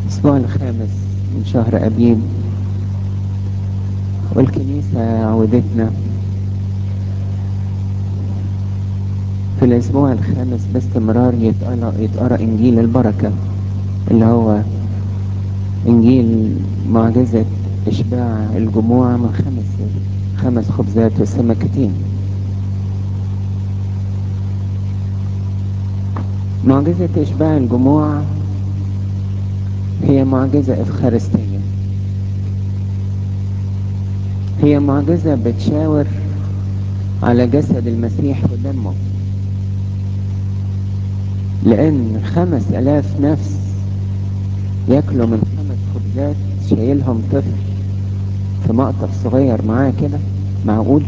الأسبوع الخامس من شهر أبيب والكنيسة عودتنا في الأسبوع الخامس باستمرار يتقرأ, يتقرأ إنجيل البركة اللي هو إنجيل معجزة إشباع الجموع من خمس خمس خبزات وسمكتين معجزة إشباع الجموع هي معجزة إفخارستية هي معجزة بتشاور على جسد المسيح ودمه لأن خمس ألاف نفس ياكلوا من خمس خبزات شايلهم طفل في مقطف صغير معاه كده معقول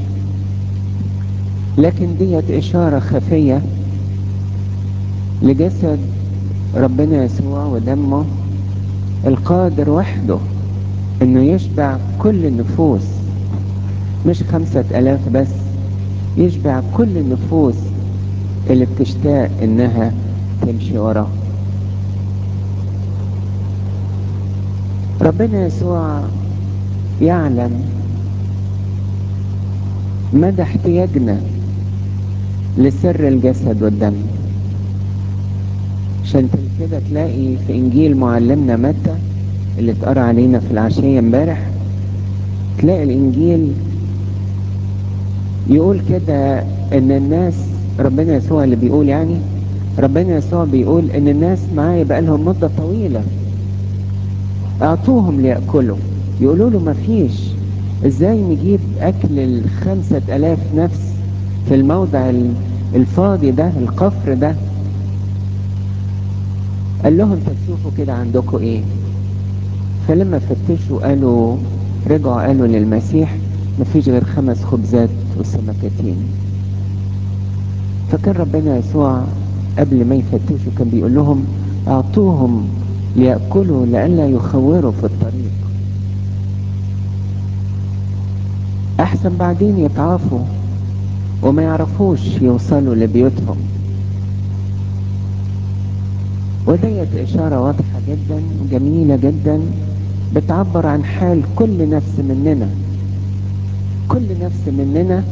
لكن ديت إشارة خفية لجسد ربنا يسوع ودمه القادر وحده انه يشبع كل النفوس مش خمسة الاف بس يشبع كل النفوس اللي بتشتاق انها تمشي وراه ربنا يسوع يعلم مدى احتياجنا لسر الجسد والدم عشان كده تلاقي في انجيل معلمنا متى اللي اتقرا علينا في العشيه امبارح تلاقي الانجيل يقول كده ان الناس ربنا يسوع اللي بيقول يعني ربنا يسوع بيقول ان الناس معايا بقى لهم مده طويله اعطوهم ليأكلوا يقولوا له مفيش ازاي نجيب اكل الخمسة الاف نفس في الموضع الفاضي ده القفر ده قال لهم تشوفوا كده عندكم ايه فلما فتشوا قالوا رجعوا قالوا للمسيح مفيش غير خمس خبزات وسمكتين فكان ربنا يسوع قبل ما يفتشوا كان بيقول لهم اعطوهم ليأكلوا لئلا يخوروا في الطريق احسن بعدين يتعافوا وما يعرفوش يوصلوا لبيوتهم وديت إشارة واضحة جدا جميلة جدا بتعبر عن حال كل نفس مننا كل نفس مننا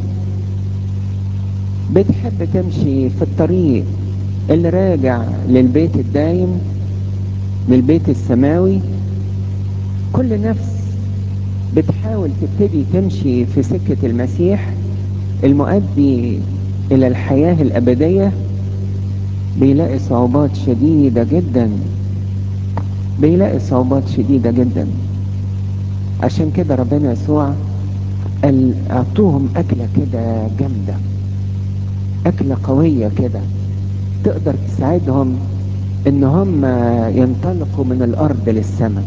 بتحب تمشي في الطريق اللي راجع للبيت الدايم للبيت السماوي كل نفس بتحاول تبتدي تمشي في سكة المسيح المؤدي إلى الحياة الأبدية بيلاقي صعوبات شديدة جدا بيلاقي صعوبات شديدة جدا عشان كده ربنا يسوع قال اعطوهم اكلة كده جامدة اكلة قوية كده تقدر تساعدهم ان هم ينطلقوا من الارض للسماء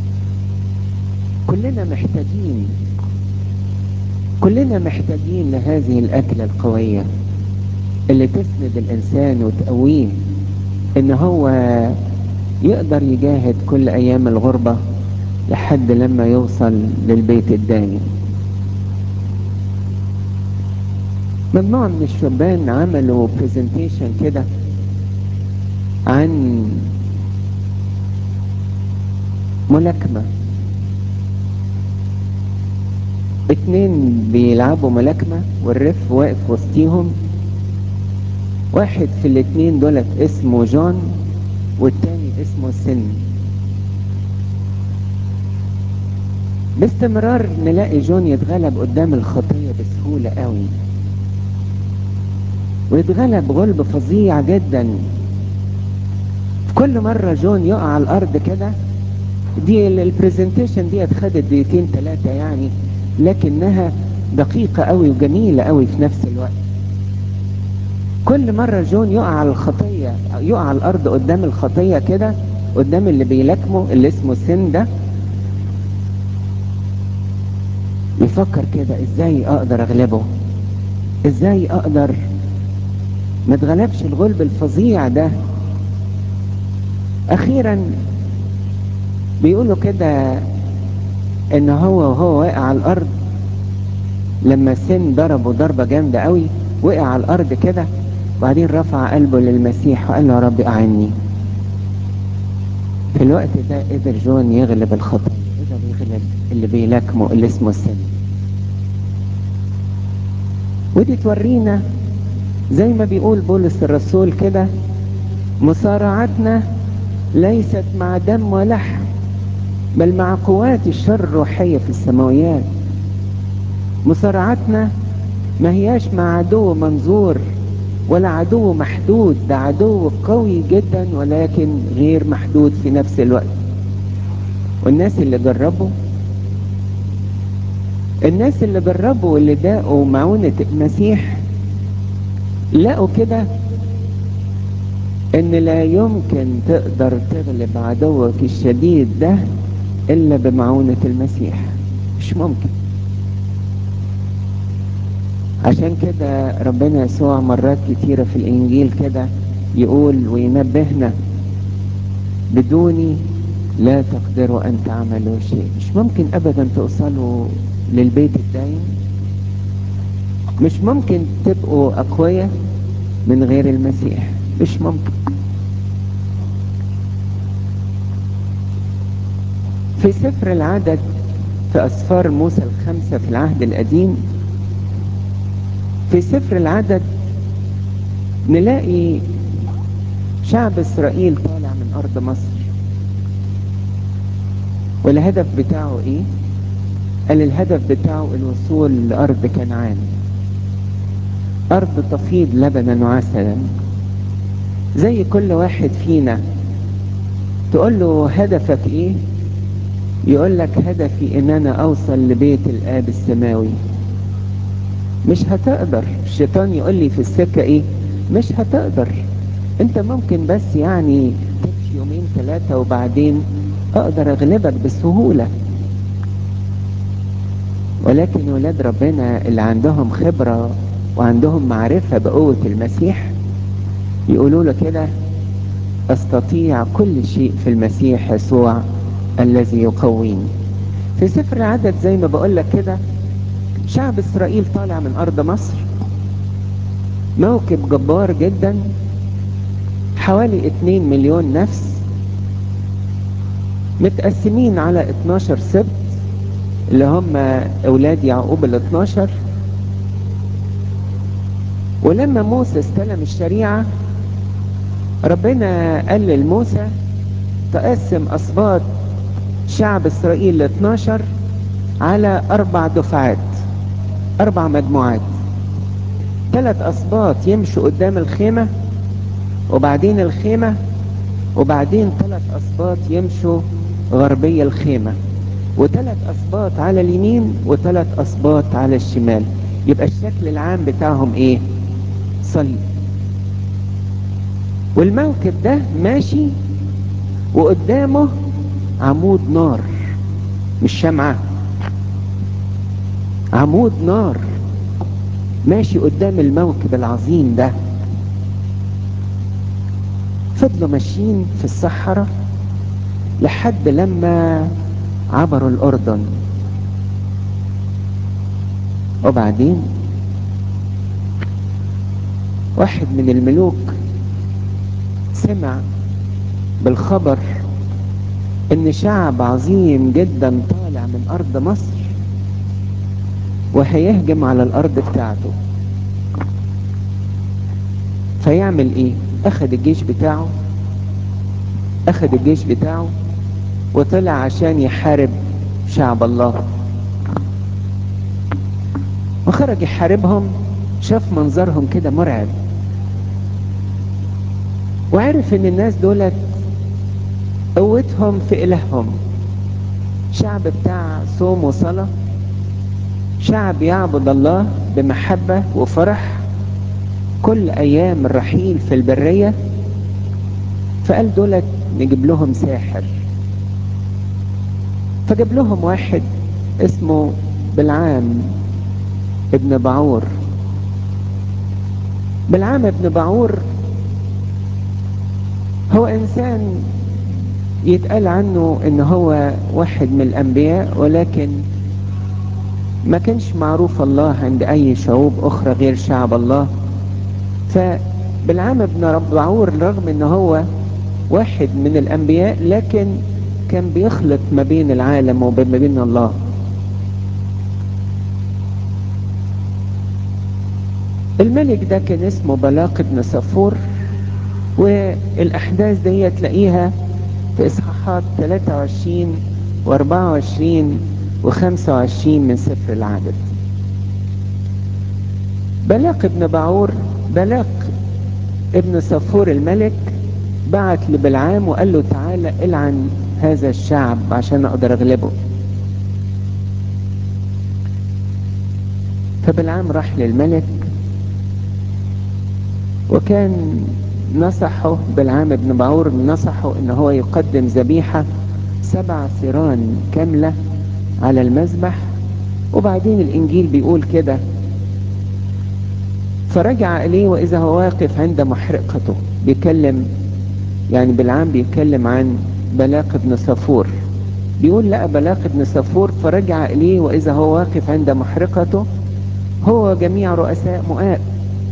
كلنا محتاجين كلنا محتاجين لهذه الاكلة القوية اللي تسند الانسان وتقويه ان هو يقدر يجاهد كل ايام الغربة لحد لما يوصل للبيت الدائم مجموعة من الشبان عملوا برزنتيشن كده عن ملاكمة اتنين بيلعبوا ملاكمة والرف واقف وسطيهم واحد في الاتنين دولت اسمه جون والتاني اسمه سن باستمرار نلاقي جون يتغلب قدام الخطية بسهولة قوي ويتغلب غلب فظيع جدا كل مرة جون يقع على الارض كده دي البرزنتيشن دي خدت دقيقتين ثلاثة يعني لكنها دقيقة قوي وجميلة قوي في نفس الوقت كل مرة جون يقع على الخطية يقع على الارض قدام الخطية كده قدام اللي بيلاكمه اللي اسمه سن ده يفكر كده ازاي اقدر اغلبه ازاي اقدر ما اتغلبش الغلب الفظيع ده اخيرا بيقولوا كده ان هو وهو واقع على الارض لما سن ضربه ضربة جامدة قوي وقع على الارض كده وبعدين رفع قلبه للمسيح وقال له يا رب اعني في الوقت ده قدر جون يغلب الخطية قدر يغلب اللي بيلاكمه اللي اسمه السن ودي تورينا زي ما بيقول بولس الرسول كده مصارعتنا ليست مع دم ولحم بل مع قوات الشر الروحية في السماويات مصارعتنا ما هياش مع عدو منظور ولا عدو محدود ده عدو قوي جدا ولكن غير محدود في نفس الوقت والناس اللي جربوا الناس اللي جربوا واللي داقوا معونة المسيح لقوا كده ان لا يمكن تقدر تغلب عدوك الشديد ده الا بمعونة المسيح مش ممكن عشان كده ربنا يسوع مرات كتيرة في الانجيل كده يقول وينبهنا بدوني لا تقدروا ان تعملوا شيء مش ممكن ابدا توصلوا للبيت الدايم مش ممكن تبقوا اقوياء من غير المسيح مش ممكن في سفر العدد في أسفار موسى الخمسة في العهد القديم في سفر العدد نلاقي شعب إسرائيل طالع من أرض مصر والهدف بتاعه إيه؟ قال الهدف بتاعه الوصول لأرض كنعان أرض تفيض لبنا وعسلا زي كل واحد فينا تقول له هدفك ايه يقول لك هدفي ان انا اوصل لبيت الاب السماوي مش هتقدر الشيطان يقول لي في السكة ايه مش هتقدر انت ممكن بس يعني تمشي يومين ثلاثة وبعدين اقدر اغلبك بسهولة ولكن ولاد ربنا اللي عندهم خبرة وعندهم معرفة بقوة المسيح يقولوا له كده استطيع كل شيء في المسيح يسوع الذي يقويني في سفر العدد زي ما بقول لك كده شعب اسرائيل طالع من ارض مصر موكب جبار جدا حوالي 2 مليون نفس متقسمين على 12 سبت اللي هم اولاد يعقوب ال 12 ولما موسى استلم الشريعه ربنا قال لموسى تقسم أسباط شعب إسرائيل ل 12 على أربع دفعات أربع مجموعات ثلاث أسباط يمشوا قدام الخيمة وبعدين الخيمة وبعدين ثلاث أسباط يمشوا غربية الخيمة وثلاث أسباط على اليمين وثلاث أسباط على الشمال يبقى الشكل العام بتاعهم إيه؟ صليب والموكب ده ماشي وقدامه عمود نار مش شمعة عمود نار ماشي قدام الموكب العظيم ده فضلوا ماشيين في الصحراء لحد لما عبروا الأردن وبعدين واحد من الملوك سمع بالخبر ان شعب عظيم جدا طالع من ارض مصر وهيهجم على الارض بتاعته فيعمل ايه اخد الجيش بتاعه اخد الجيش بتاعه وطلع عشان يحارب شعب الله وخرج يحاربهم شاف منظرهم كده مرعب وعرف ان الناس دولت قوتهم في الههم شعب بتاع صوم وصلاة شعب يعبد الله بمحبة وفرح كل ايام الرحيل في البرية فقال دولت نجيب لهم ساحر فجاب لهم واحد اسمه بلعام ابن بعور بلعام ابن بعور هو انسان يتقال عنه ان هو واحد من الانبياء ولكن ما كانش معروف الله عند اي شعوب اخرى غير شعب الله فبالعام ابن رب بعور رغم ان هو واحد من الانبياء لكن كان بيخلط ما بين العالم وما بين الله الملك ده كان اسمه بلاق بن صفور والاحداث دي تلاقيها في اصحاحات 23 و24 و25 من سفر العدد بلاق بن بعور بلاق ابن صفور الملك بعت لبلعام وقال له تعالى العن هذا الشعب عشان اقدر اغلبه فبلعام راح للملك وكان نصحه بلعام بن بعور نصحه ان هو يقدم ذبيحة سبع ثيران كاملة على المذبح وبعدين الانجيل بيقول كده فرجع اليه واذا هو واقف عند محرقته بيكلم يعني بلعام بيتكلم عن بلاق بن صفور بيقول لقى بلاق بن صفور فرجع اليه واذا هو واقف عند محرقته هو جميع رؤساء مؤاب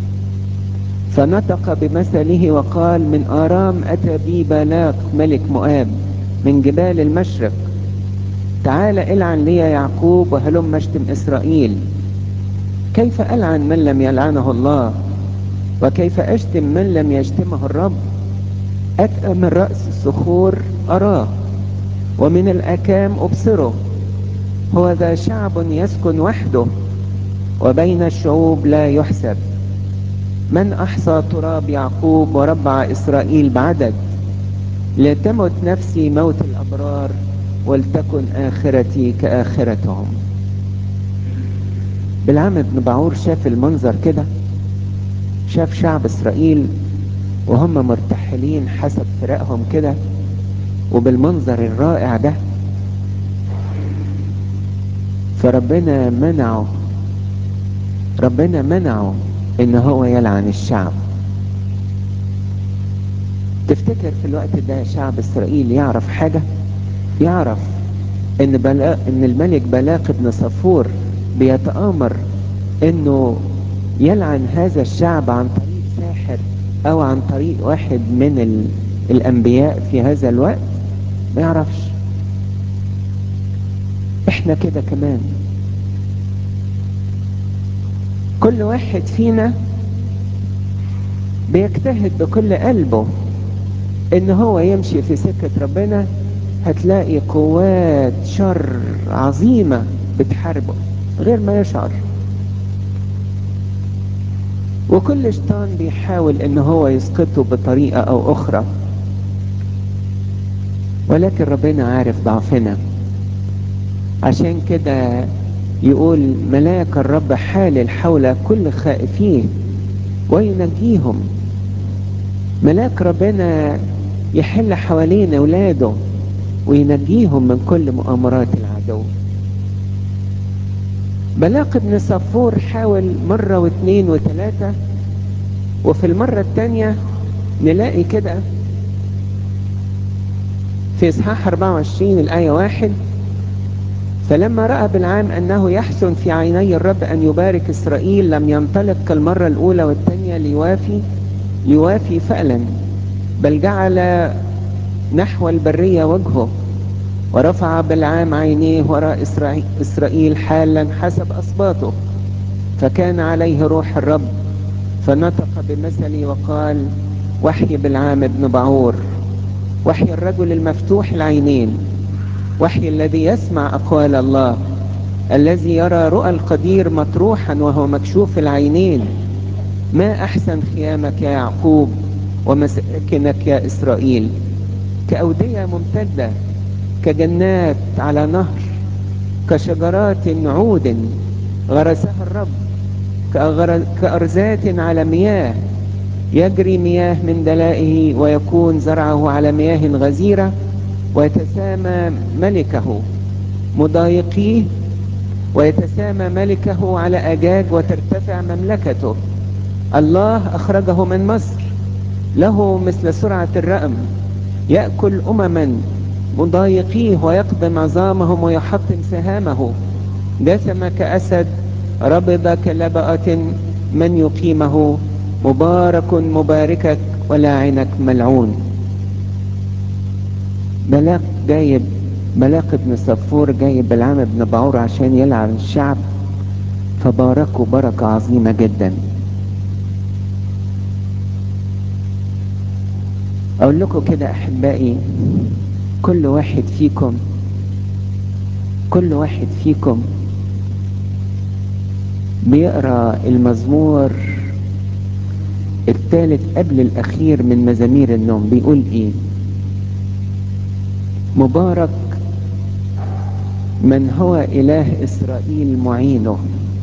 فنطق بمثله وقال من آرام أتى بي بلاق ملك مؤاب من جبال المشرق تعال العن لي يعقوب وهلم اشتم إسرائيل كيف ألعن من لم يلعنه الله وكيف أشتم من لم يشتمه الرب أتأ من رأس الصخور أراه ومن الأكام أبصره هو ذا شعب يسكن وحده وبين الشعوب لا يحسب من أحصى تراب يعقوب وربع إسرائيل بعدد لتمت نفسي موت الأبرار ولتكن آخرتي كآخرتهم بالعام بن بعور شاف المنظر كده شاف شعب إسرائيل وهم مرتحلين حسب فرقهم كده وبالمنظر الرائع ده فربنا منعه ربنا منعه ان هو يلعن الشعب تفتكر في الوقت ده شعب اسرائيل يعرف حاجة يعرف ان بلا ان الملك بلاق بن صفور بيتآمر انه يلعن هذا الشعب عن طريق ساحر او عن طريق واحد من ال... الانبياء في هذا الوقت ما يعرفش احنا كده كمان كل واحد فينا بيجتهد بكل قلبه ان هو يمشي في سكة ربنا هتلاقي قوات شر عظيمة بتحاربه غير ما يشعر وكل شيطان بيحاول ان هو يسقطه بطريقة او اخرى ولكن ربنا عارف ضعفنا عشان كده يقول ملاك الرب حالل حول كل خائفيه وينجيهم ملاك ربنا يحل حوالين اولاده وينجيهم من كل مؤامرات العدو بلاق بن صفور حاول مرة واثنين وثلاثة وفي المرة الثانية نلاقي كده في اصحاح 24 الآية واحد فلما رأى بالعام أنه يحسن في عيني الرب أن يبارك إسرائيل لم ينطلق كالمرة الأولى والثانية ليوافي يوافي فعلا بل جعل نحو البرية وجهه ورفع بالعام عينيه وراء إسرائيل حالا حسب أصباطه فكان عليه روح الرب فنطق بمثلي وقال وحي بالعام ابن بعور وحي الرجل المفتوح العينين وحي الذي يسمع أقوال الله الذي يرى رؤى القدير مطروحا وهو مكشوف العينين ما أحسن خيامك يا يعقوب ومساكنك يا إسرائيل كأودية ممتدة كجنات على نهر كشجرات عود غرسها الرب كأرزات على مياه يجري مياه من دلائه ويكون زرعه على مياه غزيرة ويتسامى ملكه مضايقيه ويتسامى ملكه على أجاج وترتفع مملكته الله أخرجه من مصر له مثل سرعة الرأم يأكل أمما مضايقيه ويقدم عظامهم ويحطم سهامه دسم كأسد ربض كلبأة من يقيمه مبارك مباركك ولاعنك ملعون بلاق جايب بلاق ابن صفور جايب بلعام ابن بعور عشان يلعن الشعب فباركوا بركة عظيمة جدا اقول لكم كده احبائي كل واحد فيكم كل واحد فيكم بيقرا المزمور الثالث قبل الاخير من مزامير النوم بيقول ايه مبارك من هو اله اسرائيل معينه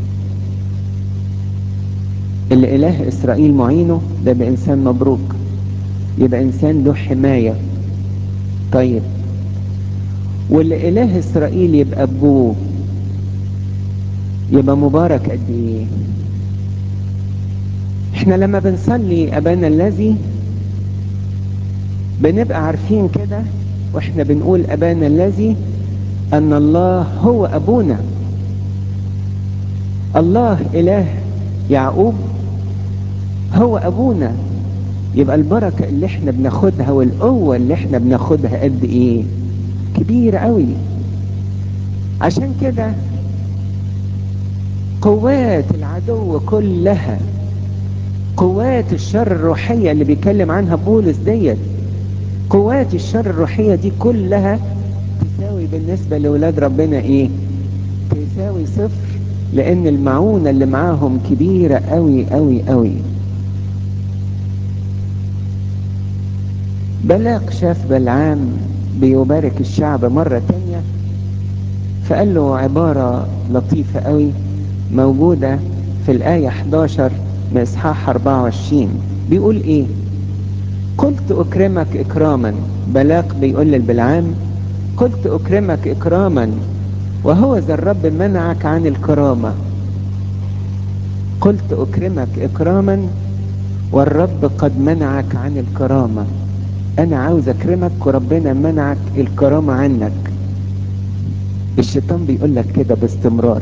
اللي اله اسرائيل معينه ده بانسان مبروك يبقى انسان له حمايه طيب واللي اله اسرائيل يبقى ابوه يبقى مبارك قد ايه احنا لما بنصلي ابانا الذي بنبقى عارفين كده واحنا بنقول ابانا الذي ان الله هو ابونا الله اله يعقوب هو ابونا يبقى البركة اللي احنا بناخدها والقوة اللي احنا بناخدها قد ايه كبيرة قوي عشان كده قوات العدو كلها قوات الشر الروحية اللي بيتكلم عنها بولس ديت قوات الشر الروحية دي كلها تساوي بالنسبة لولاد ربنا ايه تساوي صفر لان المعونة اللي معاهم كبيرة قوي قوي قوي بلاق شاف بلعام بيبارك الشعب مرة تانية فقال له عبارة لطيفة قوي موجودة في الآية 11 من إصحاح 24 بيقول إيه قلت أكرمك إكراما بلاق بيقول للبلعام قلت أكرمك إكراما وهو ذا الرب منعك عن الكرامة قلت أكرمك إكراما والرب قد منعك عن الكرامة أنا عاوز أكرمك وربنا منعك الكرامة عنك الشيطان بيقول لك كده باستمرار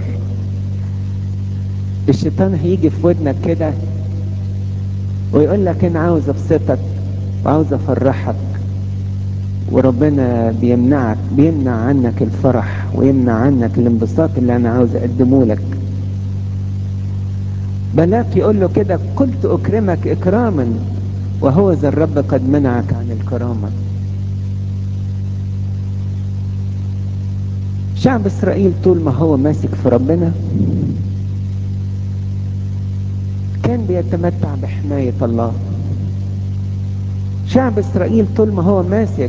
الشيطان هيجي في ودنك كده ويقول لك انا عاوز ابسطك وعاوز افرحك وربنا بيمنعك بيمنع عنك الفرح ويمنع عنك الانبساط اللي انا عاوز اقدمه لك بلاك يقول له كده قلت اكرمك اكراما وهو ذا الرب قد منعك عن الكرامه شعب اسرائيل طول ما هو ماسك في ربنا كان بيتمتع بحماية الله شعب اسرائيل طول ما هو ماسك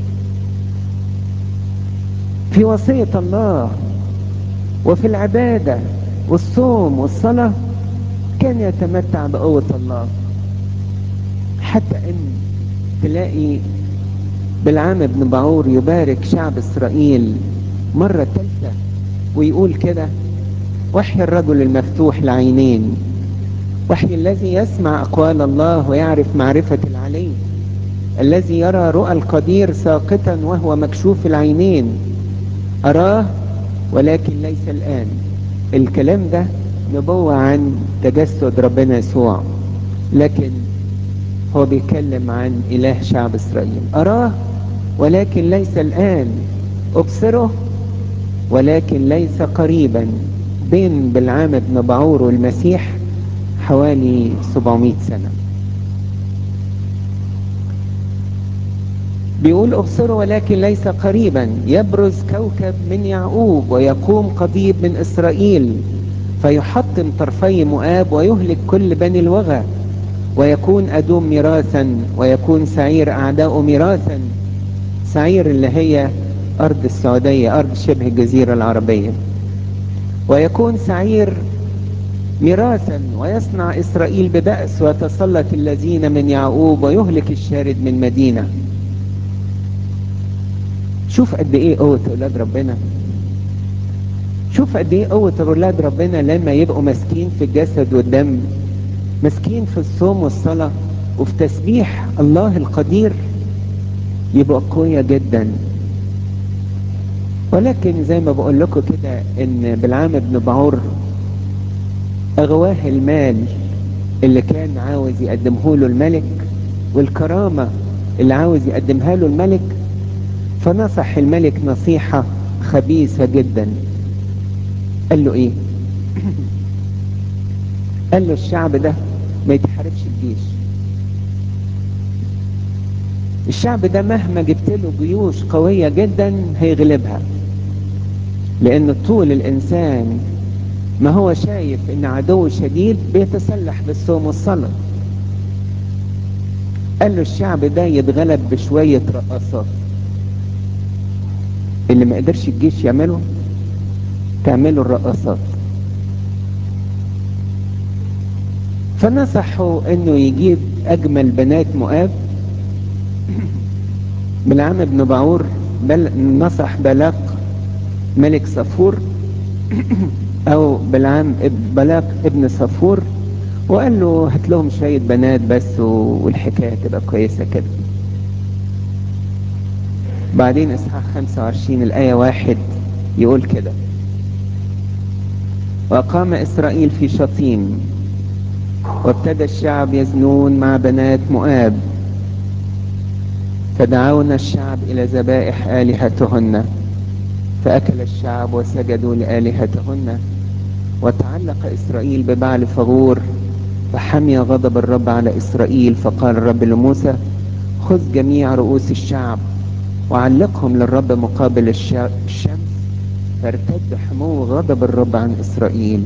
في وصية الله وفي العبادة والصوم والصلاة كان يتمتع بقوة الله حتى ان تلاقي بالعام بن بعور يبارك شعب اسرائيل مرة ثالثة ويقول كده وحي الرجل المفتوح العينين وحي الذي يسمع أقوال الله ويعرف معرفة العلي الذي يرى رؤى القدير ساقطا وهو مكشوف العينين أراه ولكن ليس الآن الكلام ده نبوة عن تجسد ربنا يسوع لكن هو بيتكلم عن إله شعب إسرائيل أراه ولكن ليس الآن أبصره ولكن ليس قريبا بين بالعام بن بعور والمسيح حوالي 700 سنة بيقول أبصره ولكن ليس قريبا يبرز كوكب من يعقوب ويقوم قضيب من إسرائيل فيحطم طرفي مؤاب ويهلك كل بني الوغى ويكون أدوم ميراثا ويكون سعير أعداء ميراثا سعير اللي هي أرض السعودية أرض شبه الجزيرة العربية ويكون سعير ميراثا ويصنع إسرائيل ببأس ويتسلط الذين من يعقوب ويهلك الشارد من مدينة شوف قد ايه قوة اولاد ربنا شوف قد ايه قوة اولاد ربنا لما يبقوا ماسكين في الجسد والدم ماسكين في الصوم والصلاة وفي تسبيح الله القدير يبقى قوية جدا ولكن زي ما بقول لكم كده ان بالعام بن بعور اغواه المال اللي كان عاوز يقدمه له الملك والكرامة اللي عاوز يقدمها له الملك فنصح الملك نصيحة خبيثة جدا قال له ايه قال له الشعب ده ما يتحاربش الجيش الشعب ده مهما جبت له جيوش قوية جدا هيغلبها لان طول الانسان ما هو شايف ان عدو شديد بيتسلح بالصوم والصلاة قال له الشعب ده يتغلب بشوية رقصات اللي ما قدرش الجيش يعمله تعمله الرقصات فنصحوا انه يجيب اجمل بنات مؤاب بالعام ابن بعور بل نصح بلاق ملك صفور او بالعام بلاق ابن صفور وقال له هات لهم شوية بنات بس والحكاية تبقى كويسة كده بعدين اصحاح 25 الآية واحد يقول كده وقام إسرائيل في شطيم وابتدى الشعب يزنون مع بنات مؤاب فدعونا الشعب إلى ذبائح آلهتهن فأكل الشعب وسجدوا لآلهتهن وتعلق إسرائيل ببعل فغور فحمي غضب الرب على إسرائيل فقال الرب لموسى خذ جميع رؤوس الشعب وعلقهم للرب مقابل الشمس فارتد حمو غضب الرب عن إسرائيل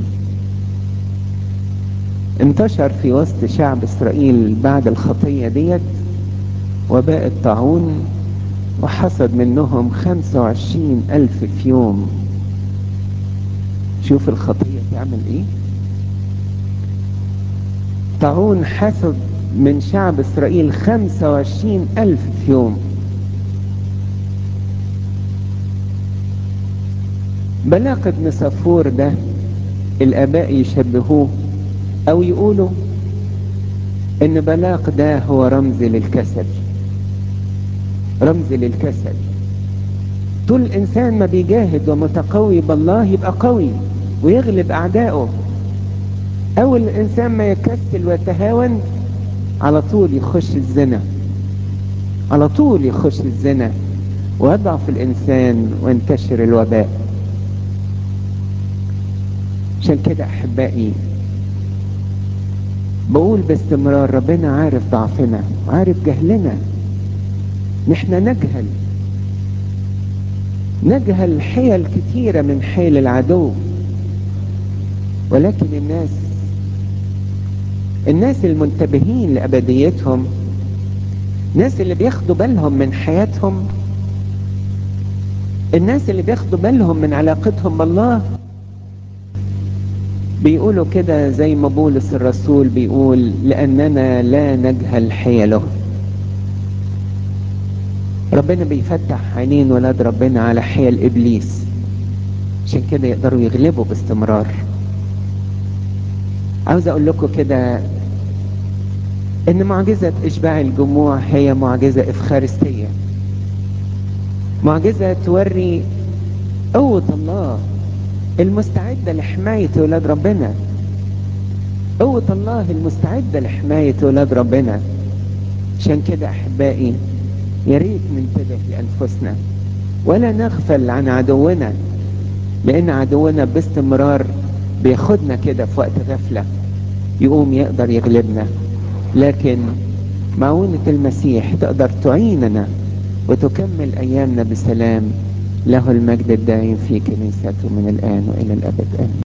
انتشر في وسط شعب إسرائيل بعد الخطية ديت وباء الطاعون وحصد منهم خمسة وعشرين ألف في يوم شوف الخطية تعمل ايه طاعون حصد من شعب إسرائيل خمسة وعشرين ألف في يوم بلاق ابن صفور ده الآباء يشبهوه أو يقولوا إن بلاق ده هو رمز للكسل رمز للكسل طول الإنسان ما بيجاهد ومتقوي بالله يبقى قوي ويغلب أعدائه أول الإنسان ما يكسل ويتهاون على طول يخش الزنا على طول يخش الزنا ويضعف الإنسان وينتشر الوباء عشان كده أحبائي بقول باستمرار ربنا عارف ضعفنا عارف جهلنا نحن نجهل نجهل حيل كتيرة من حيل العدو ولكن الناس الناس المنتبهين لأبديتهم الناس اللي بياخدوا بالهم من حياتهم الناس اللي بياخدوا بالهم من علاقتهم بالله بيقولوا كده زي ما بولس الرسول بيقول لأننا لا نجهل حيله ربنا بيفتح عينين ولاد ربنا على حيل إبليس عشان كده يقدروا يغلبوا باستمرار عاوز أقول لكم كده إن معجزة إشباع الجموع هي معجزة إفخارستية معجزة توري قوة الله المستعدة لحماية ولاد ربنا قوة الله المستعدة لحماية ولاد ربنا عشان كده أحبائي يا ريت ننتبه لأنفسنا ولا نغفل عن عدونا لأن عدونا باستمرار بياخدنا كده في وقت غفلة يقوم يقدر يغلبنا لكن معونة المسيح تقدر تعيننا وتكمل أيامنا بسلام له المجد الدائم في كنيسته من الآن وإلى الأبد آمين